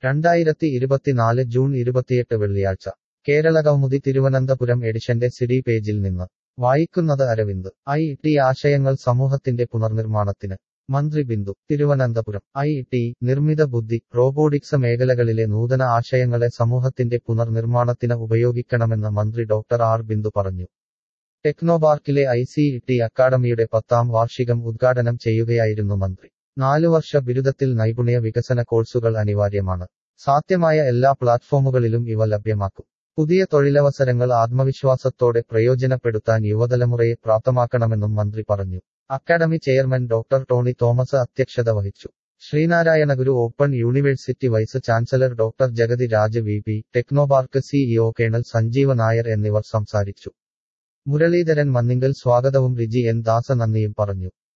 രണ്ടായിരത്തി ഇരുപത്തിനാല് ജൂൺ ഇരുപത്തിയെട്ട് വെള്ളിയാഴ്ച കേരള കൗമുദി തിരുവനന്തപുരം എഡിഷന്റെ സിഡി പേജിൽ നിന്ന് വായിക്കുന്നത് അരവിന്ദ് ഐ ടി ആശയങ്ങൾ സമൂഹത്തിന്റെ പുനർനിർമ്മാണത്തിന് മന്ത്രി ബിന്ദു തിരുവനന്തപുരം ഐ ടി നിർമ്മിത ബുദ്ധി റോബോട്ടിക്സ് മേഖലകളിലെ നൂതന ആശയങ്ങളെ സമൂഹത്തിന്റെ പുനർനിർമ്മാണത്തിന് ഉപയോഗിക്കണമെന്ന് മന്ത്രി ഡോക്ടർ ആർ ബിന്ദു പറഞ്ഞു ടെക്നോപാർക്കിലെ ഐ സി ടി അക്കാദമിയുടെ പത്താം വാർഷികം ഉദ്ഘാടനം ചെയ്യുകയായിരുന്നു മന്ത്രി നാലുവർഷ ബിരുദത്തിൽ നൈപുണ്യ വികസന കോഴ്സുകൾ അനിവാര്യമാണ് സാധ്യമായ എല്ലാ പ്ലാറ്റ്ഫോമുകളിലും ഇവ ലഭ്യമാക്കും പുതിയ തൊഴിലവസരങ്ങൾ ആത്മവിശ്വാസത്തോടെ പ്രയോജനപ്പെടുത്താൻ യുവതലമുറയെ പ്രാപ്തമാക്കണമെന്നും മന്ത്രി പറഞ്ഞു academy chairman doctor Tony Thomas അധ്യക്ഷത വഹിച്ചു Sree Narayana Guru open university vice chancellor doctor Jagathy Raj V P Technopark CEO colonel Sanjeeva Nair എന്നിവർ സംസാരിച്ചു മുരളീധരൻ മന്നിങ്കൽ സ്വാഗതവും റിജി എൻ ദാസ നന്ദിയും പറഞ്ഞു